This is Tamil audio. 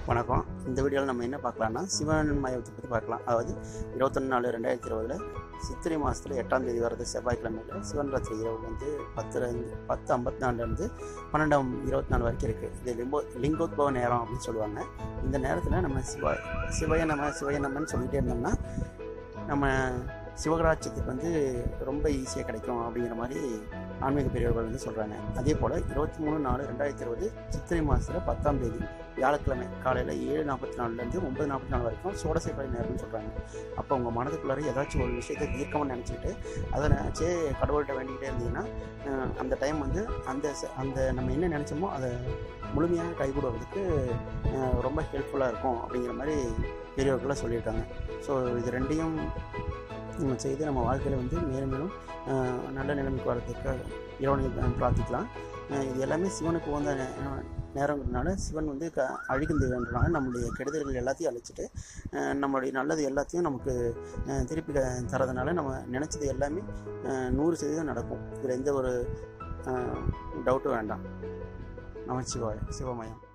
வணக்கம் இந்த வீடியோவில் நம்ம என்ன பார்க்கலாம்னா சிவன் மையத்தை பற்றி பார்க்கலாம் அதாவது இருபத்தொன்று நாலு ரெண்டாயிரத்தி இருபதில் சித்திரை மாதத்தில் எட்டாம் தேதி வரது செவ்வாய்க்கிழமையில் சிவன் ராத்திரி இரவு வந்து பத்து ரெண்டு பத்து ஐம்பத்தி நாலுலேருந்து பன்னெண்டாம் இருபத்தி நாலு வரைக்கும் இருக்குது இது லிம்போ லிங்கோத்பவ நேரம் அப்படின்னு சொல்லுவாங்க இந்த நேரத்தில் நம்ம சிவ சிவய நம்ம சிவய நம்மன்னு சொல்லிகிட்டே இருந்தோம்னா நம்ம சிவகராட்சியத்துக்கு வந்து ரொம்ப ஈஸியாக கிடைக்கும் அப்படிங்கிற மாதிரி ஆன்மீக பெரியவர்கள் வந்து சொல்கிறாங்க அதே போல் இருபத்தி மூணு நாலு ரெண்டாயிரத்தி இருபது சித்திரை மாதத்தில் பத்தாம் தேதி வியாழக்கிழமை காலையில் ஏழு நாற்பத்தி நாலுலேருந்து ஒன்பது நாற்பத்தி நாலு வரைக்கும் சோடசை நேரம்னு சொல்கிறாங்க அப்போ உங்கள் மனதுக்குள்ளார ஏதாச்சும் ஒரு விஷயத்தை தீர்க்கமாக நினச்சிக்கிட்டு அதை நினச்சே கடவுள்கிட்ட வேண்டிக்கிட்டே இருந்தீங்கன்னா அஹ், அந்த டைம் வந்து அந்த ச- அந்த நம்ம என்ன நினச்சோமோ அதை முழுமையாக கைகூடுவதற்கு அஹ், ரொம்ப ஹெல்ப்ஃபுல்லாக இருக்கும் அப்படிங்கிற மாதிரி பெரியவர்களாக சொல்லியிருக்காங்க ஸோ இது ரெண்டையும் நம்ம செய்து நம்ம வாழ்க்கையில் வந்து மேலும் மேலும் அஹ், நல்ல நிலைமைக்கு வரதுக்கு இறைவனை அஹ், பிரார்த்திக்கலாம் அஹ், இது எல்லாமே சிவனுக்கு உகந்த நே- நேரங்கிறதுனால சிவன் வந்து க அழிகின்றதுன்றனால நம்மளுடைய கெடுதல்கள் எல்லாத்தையும் அழிச்சிட்டு அஹ், நம்மளுடைய நல்லது எல்லாத்தையும் நமக்கு அஹ், திருப்பி க- தரதுனால நம்ம நினச்சது எல்லாமே அஹ், நூறு சதவீதம் நடக்கும் இதில் எந்த ஒரு டவுட்டும் வேண்டாம் நமச்சிவாய சிவமயம்